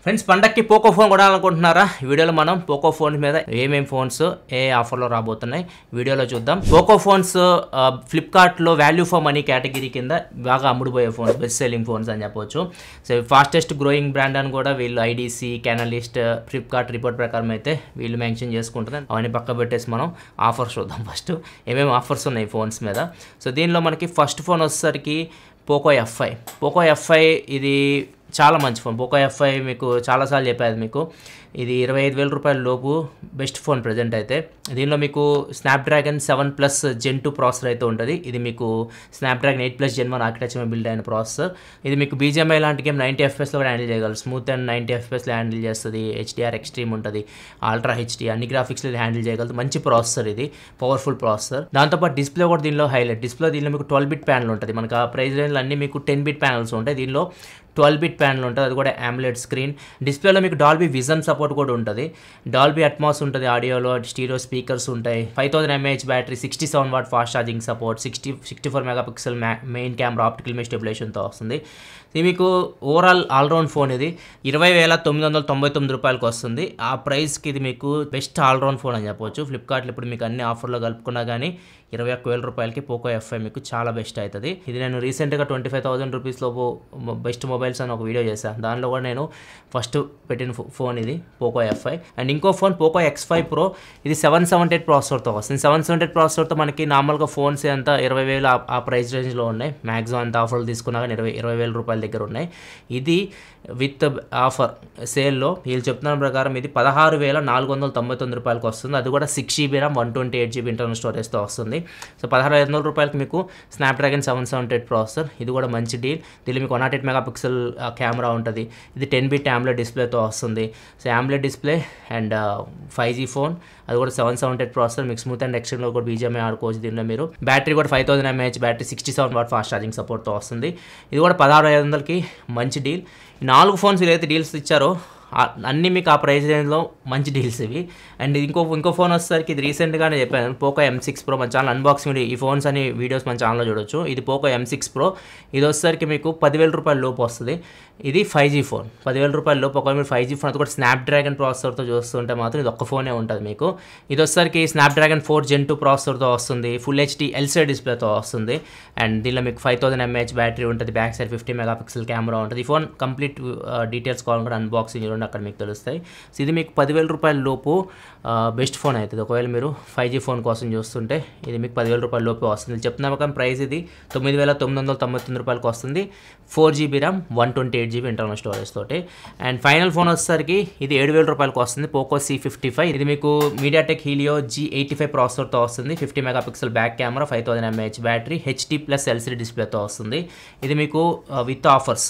friends పండక్కి Poco phone కొనాలనుకుంటున్నారా ఈ వీడియోలో మనం పోకో ఫోన్స్ మీద ఏమేం ఫోన్స్ ఏ ఆఫర్లో రాబోతున్నాయి వీడియోలో చూద్దాం పోకో ఫోన్స్ ఆ, ఫ్లిప్కార్ట్లో వాల్యూ ఫర్ మనీ కేటగిరీ కింద బాగా అమ్ముడుపోయే ఫోన్స్ బెస్ట్ సెల్లింగ్ ఫోన్స్ అని చెప్పొచ్చు సో ఫాస్టెస్ట్ గ్రోయింగ్ బ్రాండ్ అని కూడా వీళ్ళు ఐడీసీ కెనలిస్ట్ ఫ్లిప్కార్ట్ రిపోర్ట్ ప్రకారం అయితే వీళ్ళు మెన్షన్ చేసుకుంటున్నారు అవన్నీ పక్క పెట్టేసి మనం ఆఫర్స్ చూద్దాం ఫస్ట్ ఏమేమి ఆఫర్స్ ఉన్నాయి ఫోన్స్ మీద సో దీనిలో మనకి ఫస్ట్ ఫోన్ వచ్చేసరికి పోకో ఎఫ్ఐ పోకో ఎఫ్ఐ ఇది చాలా మంచి ఫోన్ పోకో ఎఫ్ఐ మీకు చాలాసార్లు చెప్పేది మీకు ఇది ఇరవై ఐదు వేల రూపాయల లోపు బెస్ట్ ఫోన్ ప్రజెంట్ అయితే దీనిలో మీకు Snapdragon seven plus gen two processor అయితే ఉంటుంది ఇది మీకు Snapdragon eight plus gen one architecture build అయిన ప్రాసెసర్ ఇది మీకు బీజేఎంఐ లాంటి గేమ్ నైంటీ ఎఫ్ఎస్లో కూడా హ్యాండిల్ చేయగలరు స్మూత్ అండ్ నైంటీ ఎఫ్ఎస్లో హ్యాండిల్ చేస్తుంది హెచ్డిఆర్ ఎక్స్ట్రీమ్ ఉంటుంది అల్ట్రా హెచ్డి అన్ని గ్రాఫిక్స్లో హ్యాండిల్ చేయగలదు మంచి ప్రాసెసర్ ఇది పవర్ఫుల్ ప్రాసెసర్ దాంతోపాటు డిస్ప్లే కూడా దీనిలో హైలైట్ డిస్ప్లే దీనిలో మీకు ట్వెల్వ్ బిట్ ప్యానల్ ఉంటుంది మనకు ఆ ప్రైస్ రేంజ్లో అన్ని మీకు టెన్ బిట్ ప్యానల్స్ ఉంటాయి దీనిలో ట్వెల్వ్ బిట్ ప్యానల్ ఉంటుంది అది కూడా ఆమ్లెట్ స్క్రీన్ డిస్ప్లేలో మీకు డాల్బీ విజన్ సపోర్ట్ కూడా ఉంటుంది డాల్బీ అట్మాస్ ఉంటుంది ఆడియోలో స్టీరియో స్పీకర్స్ ఉంటాయి five thousand mAh battery sixty seven watt fast charging support sixty sixty four mega pixel main camera optical image స్టెబిలేషన్తో వస్తుంది ఇది మీకు ఓవరాల్ ఆల్రౌండ్ ఫోన్ ఇది ఇరవై వేల తొమ్మిది వందల తొంభై తొమ్మిది రూపాయలకి వస్తుంది ఆ ప్రైస్కి ఇది మీకు బెస్ట్ ఆల్రౌండ్ ఫోన్ అని చెప్పొచ్చు ఫ్లిప్కార్ట్లో ఇప్పుడు మీకు అన్ని ఆఫర్లో కలుపుకున్నా కానీ ఇరవై ఒక్క వేల రూపాయలకి పోకో ఎఫ్ఐ మీకు చాలా బెస్ట్ అవుతుంది ఇది నేను రీసెంట్గా ట్వంటీ ఫైవ్ థౌసండ్ రూపీస్ లోపు బెస్ట్ మొబైల్స్ అని ఒక వీడియో చేశాను దానిలో కూడా నేను ఫస్ట్ పెట్టిన ఫో- ఫోన్ ఇది పోకో ఎఫ్ఐ అండ్ ఇంకో phone Poco X five pro ఇది సెవెన్ సెవెంటీ ఎయిట్ ప్రాసెసర్తో వస్తుంది సెవెన్ సెవెంటీ ఎయిట్ ప్రాసెసర్తో మనకి నార్మల్గా ఫోన్స్ అంతా ఇరవై వేలు ఆ- ఆ ప్రైస్ రేంజ్లో ఉన్నాయి మ్యాక్సిమం అంత ఆఫర్లు తీసుకున్నా కానీ ఇరవై ఇరవై వేల రూపాయల దగ్గర ఉన్నాయి ఇది విత్ ఆఫర్ సేల్లో వీళ్ళు చెప్తున్న ప్రకారం ఇది పదహారు వేల నాలుగు వందల తొంభై తొమ్మిది రూపాయలకి వస్తుంది అది కూడా six GB RAM one twenty eight GB internal స్టోరేజ్తో వస్తుంది సో పదహారు ఐదు వందల రూపాయలకి మీకు Snapdragon seven seventy eight processor ఇది కూడా మంచి డీల్ దీనిలో మీకు one naught eight mega pixel camera ఉంటుంది ఇది టెన్ బిట్ ఆమ్లెట్ డిస్ప్లేతో వస్తుంది so AMOLED display and five G phone అది కూడా సెవెన్ సెవెంటీ ఎయిట్ ప్రాసెసర్ మీకు స్మూత్ అండ్ ఎక్స్ట్రీమ్లో కూడా బీజేఎంఐ ఆడుకోవచ్చు దీనిలో మీరు బ్యాటరీ కూడా five thousand mAh battery sixty seven watt fast charging సపోర్ట్తో వస్తుంది ఇది కూడా పదహారు ఐదు వందలకి మంచి డీల్ ఈ నాలుగు ఫోన్స్ ఏదైతే డీల్స్ ఇచ్చారో ఆ- అన్నీ మీకు ఆ ప్రైస్ రేంజ్లో మంచి డీల్స్ ఇవి అండ్ ఇంకో ఇంకో ఫోన్ వచ్చేసరికి ఇది రీసెంట్గానే చెప్పాను పోకో ఎం సిక్స్ ప్రో మన ఛానల్ అన్బాక్సింగ్ ఈ ఫోన్స్ అని వీడియోస్ మన ఛానల్లో చూడొచ్చు ఇది పోకో ఎం సిక్స్ ప్రో ఇది వచ్చేసరికి మీకు పదివేల రూపాయల లోపు వస్తుంది ఇది ఫైవ్ జీ ఫోన్ పదివేల రూపాయల లోపు ఒకవేళ మీరు ఫైవ్ జీ ఫోన్ అది కూడా స్నాప్డ్రాగన్ ప్రాసెసర్తో చూస్తుంటే మాత్రం ఇది ఒక్క ఫోనే ఉంటుంది మీకు ఇది వచ్చేసరికి స్నాప్డ్రాగన్ ఫోర్ జెన్ టూ ప్రాసెసర్తో వస్తుంది ఫుల్ హెచ్డి ఎల్సీడీ డిస్ప్లేతో వస్తుంది అండ్ దీనిలో మీకు ఫైవ్ థౌసండ్ ఎంఏహెచ్ బ్యాటరీ ఉంటుంది back side fifty mega pixel camera ఉంటుంది ఈ ఫోన్ కంప్లీట్ డీటెయిల్స్ కావాలని కూడా అన్బాక్సింగ్ చూడండి అక్కడ మీకు తెలుస్తాయి సో ఇది మీకు పదివేల రూపాయల లోపు బెస్ట్ ఫోన్ అవుతుంది ఒకవేళ మీరు ఫైవ్ జీ ఫోన్ కోసం చూస్తుంటే ఇది మీకు పదివేల రూపాయల లోపు వస్తుంది చెప్తున్నా కానీ ప్రైస్ ఇది తొమ్మిది వేల తొమ్మిది వందల తొంభై తొమ్మిది రూపాయలకి వస్తుంది four GB RAM one twenty eight GB internal storage తోటి అండ్ ఫైనల్ ఫోన్ వచ్చేసరికి ఇది ఏడు వేల రూపాయలకి వస్తుంది పోకో సి ఫిఫ్టీ ఫైవ్ ఇది మీకు MediaTek Helio G eighty five ప్రాసెసర్తో వస్తుంది fifty mega pixel back camera five thousand mAh battery HD plus LCD డిస్ప్లేతో వస్తుంది ఇది మీకు with offers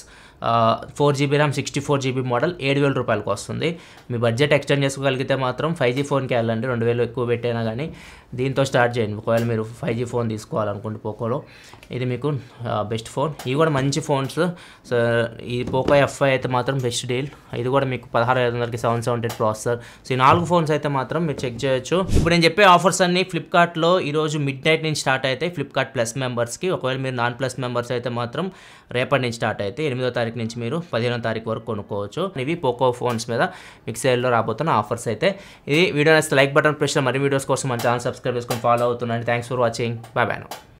four GB RAM sixty four GB model ఏడు వేల రూపాయలకి వస్తుంది మీ బడ్జెట్ ఎక్స్టెండ్ చేసుకోగలిగితే మాత్రం ఫైవ్ జీ ఫోన్కి వెళ్ళండి రెండు వేలు ఎక్కువ పెట్టైనా కానీ దీంతో స్టార్ట్ చేయండి ఒకవేళ మీరు ఫైవ్ జీ ఫోన్ తీసుకోవాలనుకుంటే పోకోలో ఇది మీకు బెస్ట్ ఫోన్ ఇవి కూడా మంచి ఫోన్స్ సో ఈ పోకో ఎఫ్ఐ అయితే మాత్రం బెస్ట్ డీల్ ఇది కూడా మీకు పదహారు ఐదు వందలకి సెవెన్ సెవెంటీ ప్రాసెసర్ సో ఈ నాలుగు ఫోన్స్ అయితే మాత్రం మీరు చెక్ చేయొచ్చు ఇప్పుడు నేను చెప్పే ఆఫర్స్ అన్ని ఫ్లిప్కార్ట్లో ఈరోజు మిడ్ నైట్ నుంచి స్టార్ట్ అయితే ఫ్లిప్కార్ట్ ప్లస్ మెంబర్స్కి ఒకవేళ మీరు నాన్ ప్లస్ మెంబర్స్ అయితే మాత్రం రేపటి నుంచి స్టార్ట్ అయితే ఎనిమిదో తారీఖు నుంచి మీరు పదిహేనో తారీఖు వరకు కొనుక్కోవచ్చు ఇవి పోకో ఫోన్స్ మీద మీకు సేల్లో రాబోతున్న ఆఫర్స్ అయితే ఇది వీడియో నచ్చితే లైక్ బటన్ ప్రెస్ మరి వీడియోస్ కోసం మన ఛానల్ సబ్స్క్రైబ్ చేసుకొని ఫాలో అవుతున్నాను thanks for watching bye bye